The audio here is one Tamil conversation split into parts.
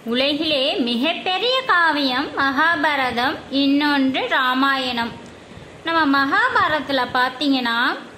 உலகிலே மிகப்பெரிய காவியம் மகாபாரதம் இன்னொன்று ராமாயணம் நம்ம மகாபாரதத்தில் பார்த்தீங்கன்னா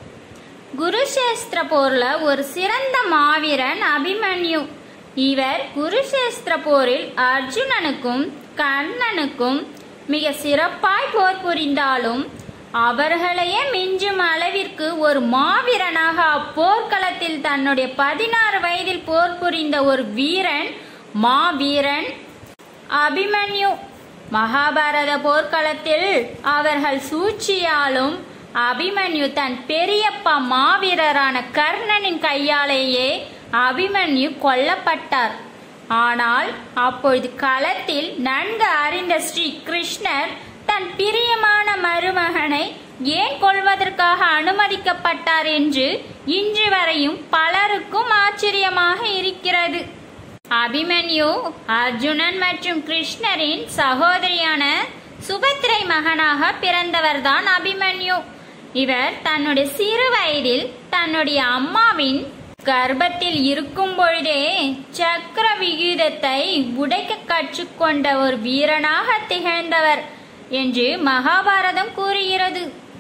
குருஷேஸ்திர போர்ல ஒரு சிறந்த மாவீரன் அபிமன்யு இவர் குருஷேஸ்திர போரில் அர்ஜுனனுக்கும் கர்ணனுக்கும் மிக சிறப்பாய் போர் புரிந்தாலும் அவர்களையே மிஞ்சும் அளவிற்கு ஒரு மாவீரனாக அப்போர்க்களத்தில் தன்னுடைய பதினாறு வயதில் போர் புரிந்த ஒரு வீரன் மாவீரன் அபிமன்யு மகாபாரத போர்க்களத்தில் அவர்கள் சூழ்ச்சியாலும் அபிமன்யு தன் பெரியப்பா மாவீரரான கர்ணனின் கையாலேயே அபிமன்யு கொல்லப்பட்டார் ஆனால் அப்பொழுது களத்தில் நன்கு அறிந்த ஸ்ரீ கிருஷ்ணர் தன் பிரியமான மருமகனை ஏன் கொள்வதற்காக அனுமதிக்கப்பட்டார் என்று இன்று வரையும் பலருக்கும் ஆச்சரியமாக இருக்கிறது அபிமன்யு அர்ஜுனன் மற்றும் கிருஷ்ணரின் சகோதரியான சுபத்திரை மகனாக பிறந்தவர்தான் அபிமன்யு இவர் தன்னுடைய சிறு வயதில் தன்னுடைய அம்மாவின் கர்ப்பத்தில் இருக்கும் பொழுதே சக்கர விகிதத்தை உடைக்க கற்றுக்கொண்ட ஒரு வீரனாக திகழ்ந்தவர் என்று மகாபாரதம் கூறுகிறது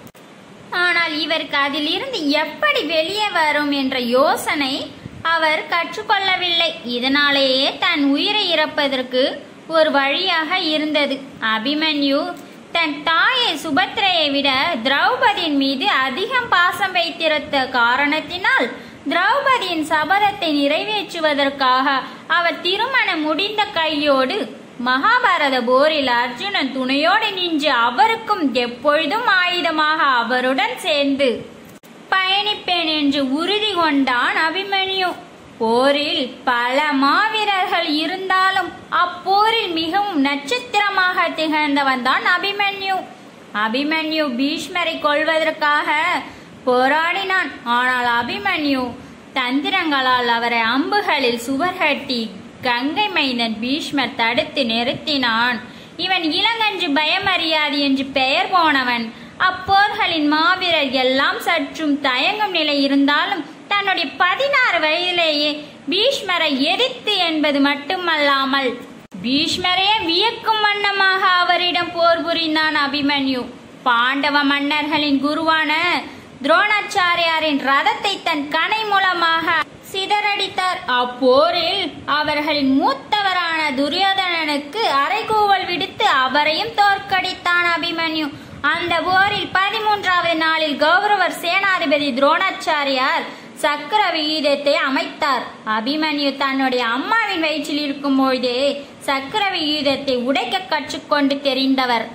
ஆனால் இவருக்கு அதிலிருந்து எப்படி வெளியே வரும் என்ற யோசனை அவர் கற்றுக்கொள்ளவில்லை இதனாலேயே தன் உயிரை இறப்பதற்கு ஒரு வழியாக இருந்தது அபிமன்யு தன் தாயை சுபத்திரையை விட திரௌபதியின் மீது அதிகம் பாசம் வைத்திருந்த காரணத்தினால் திரௌபதியின் சபதத்தை நிறைவேற்றுவதற்காக அவர் திருமணம் முடிந்த கையோடு மகாபாரத போரில் அர்ஜுனன் துணையோடு நின்று அவருக்கும் எப்பொழுதும் ஆயுதமாக அவருடன் சேர்ந்து பயணிப்பேன் என்று உறுதி கொண்டான் அபிமன்யு போரில் பல மாவீரர்கள் இருந்தாலும் அப்போரில் மிகவும் நட்சத்திரமாக திகழ்ந்தவன் தான் அபிமன்யு அபிமன்யு பீஷ்மரை கொள்வதற்காக போராடினான் ஆனால் அபிமன்யு தந்திரங்களால் அவரை அம்புகளில் சுவர்கட்டி கங்கை மைந்தன் பீஷ்மர் தடுத்து நிறுத்தினான் இவன் இளங்கன்று பயமறியாது என்று பெயர் போனவன் அப்போர்களின் மாவீரர் எல்லாம் சற்றும் தயங்கும் நிலை இருந்தாலும் தன்னுடைய பதினாறு வயதிலேயே பீஷ்மரை எதிர்த்து என்பது மட்டுமல்லாமல் பீஷ்மரையே வியக்கும் வண்ணமாக அவரிடம் போர் புரிந்தான் அபிமன்யு பாண்டவ மன்னர்களின் குருவான துரோணாச்சாரியாரின் ரதத்தை தன் கணை மூலமாக சிதறடித்தார் அப்போரில் அவர்களின் மூத்தவரான துரியோதனனுக்கு அரைகூவல் விடுத்து அவரையும் தோற்கடித்தான் அபிமன்யு அந்த போரில் பதிமூன்றாவது நாளில் கௌரவர் சேனாதிபதி துரோணாச்சாரியார் சக்கர விகிதத்தை அமைத்தார் அபிமன்யு தன்னுடைய அம்மாவின் வயிற்றில் இருக்கும் பொழுதே சக்கர விகிதத்தை உடைக்க கற்றுக்கொண்டு தெரிந்தவர்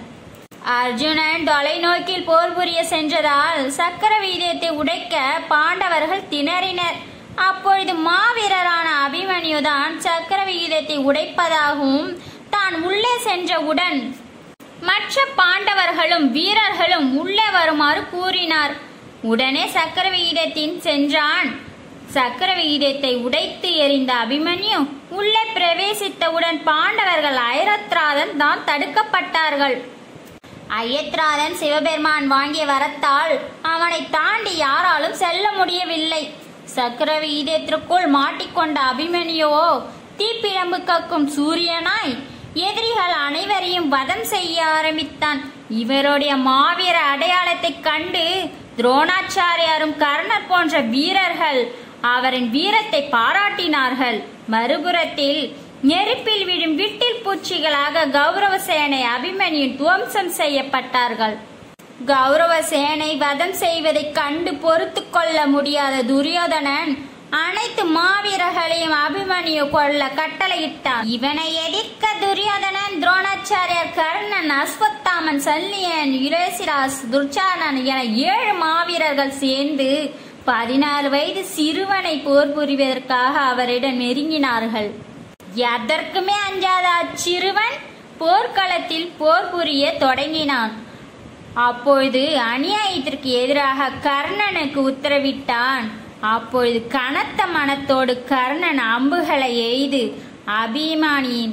அர்ஜுனன் தொலைநோக்கில் போர் புரிய சென்றதால் சக்கர வீதத்தை உடைக்க பாண்டவர்கள் திணறினர் அப்பொழுது மாவீரரான அபிமன்யுதான் சக்கர விகிதத்தை உடைப்பதாகவும் தான் உள்ளே சென்றவுடன் மற்ற பாண்டவர்களும் வீரர்களும் உள்ளே வருமாறு கூறினார் உடனே சக்கர விகிதத்தின் சென்றான் சக்கர விகிதத்தை உடைத்து எறிந்த அபிமன்யு உள்ளே பிரவேசித்தவுடன் பாண்டவர்கள் ஐரத்ராதன் தான் தடுக்கப்பட்டார்கள் ஐயத்ராதன் சிவபெருமான் வாங்கிய வரத்தால் அவனை தாண்டி யாராலும் செல்ல முடியவில்லை சக்கர விகிதத்திற்குள் மாட்டிக்கொண்ட அபிமன்யுவோ தீப்பிழம்பு கக்கும் சூரியனாய் எதிரிகள் அனைவரையும் வதம் செய்ய ஆரம்பித்தான் இவருடைய மாவீர அடையாளத்தை கண்டு துரோணாச்சாரியாரும் கர்ணர் போன்ற வீரர்கள் அவரின் வீரத்தை பாராட்டினார்கள் மறுபுறத்தில் நெருப்பில் விழும் விட்டில் பூச்சிகளாக கௌரவ சேனை அபிமன்யின் துவம்சம் செய்யப்பட்டார்கள் கௌரவ சேனை வதம் செய்வதைக் கண்டு பொறுத்து கொள்ள முடியாத துரியோதனன் அனைத்து மாவீரர்களையும் அபிமன்யு கொள்ள கட்டளையிட்டான் இவனை எதிர்க்க துரியோதனன் துரோணாச்சாரியார் கர்ணன் அஸ்வத்தாமன் சல்லியன் யுரேசிராஸ் துர்ச்சானன் என ஏழு மாவீரர்கள் சேர்ந்து பதினாறு வயது சிறுவனை போர் புரிவதற்காக அவரிடம் நெருங்கினார்கள் எதற்குமே அஞ்சாத அச்சிறுவன் போர்க்களத்தில் போர் புரிய தொடங்கினான் அப்பொழுது அநியாயத்திற்கு எதிராக கர்ணனுக்கு உத்தரவிட்டான் அப்பொழுது கனத்த மனத்தோடு கர்ணன் அம்புகளை எய்து அபிமானியின்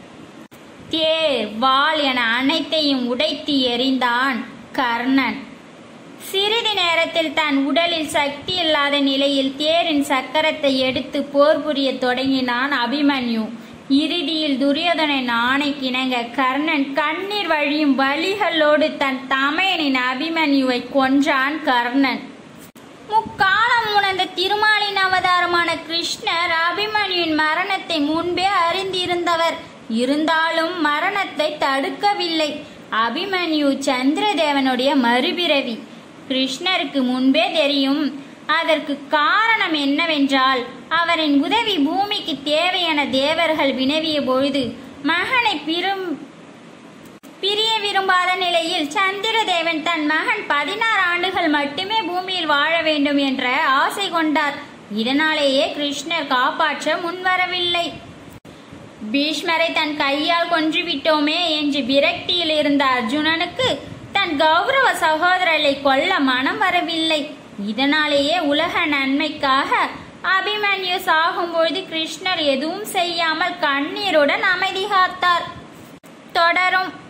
தேர் வாள் என அனைத்தையும் உடைத்து எறிந்தான் கர்ணன் சிறிது நேரத்தில் தன் உடலில் சக்தி இல்லாத நிலையில் தேரின் சக்கரத்தை எடுத்து போர் புரிய தொடங்கினான் அபிமன்யு இறுதியில் துரியோதனின் ஆணைக்கிணங்க கர்ணன் கண்ணீர் வழியும் வலிகளோடு தன் தமையனின் அபிமன்யுவை கொன்றான் கர்ணன் முக்காலம் உணர்ந்த திருமாலின் அவதாரமான கிருஷ்ணர் அபிமன்யுவின் மரணத்தை முன்பே அறிந்திருந்தவர் இருந்தாலும் மரணத்தை தடுக்கவில்லை அபிமன்யு சந்திரதேவனுடைய மறுபிறவி கிருஷ்ணருக்கு முன்பே தெரியும் அதற்கு காரணம் என்னவென்றால் அவரின் உதவி பூமிக்கு தேவையான தேவர்கள் வினவிய பொழுது மகனை பிரும் பிரிய விரும்பாத நிலையில் சந்திரதேவன் தன் மகன் பதினாறு ஆண்டுகள் மட்டுமே பூமியில் வாழ வேண்டும் என்ற ஆசை கொண்டார் இதனாலேயே கிருஷ்ணர் காப்பாற்ற முன்வரவில்லை பீஷ்மரை தன் கையால் கொன்றுவிட்டோமே என்று விரக்தியில் இருந்த அர்ஜுனனுக்கு தன் கௌரவ சகோதரரை கொல்ல மனம் வரவில்லை இதனாலேயே உலக நன்மைக்காக அபிமன்யு சாகும்பொழுது கிருஷ்ணர் எதுவும் செய்யாமல் கண்ணீருடன் அமைதி காத்தார் தொடரும்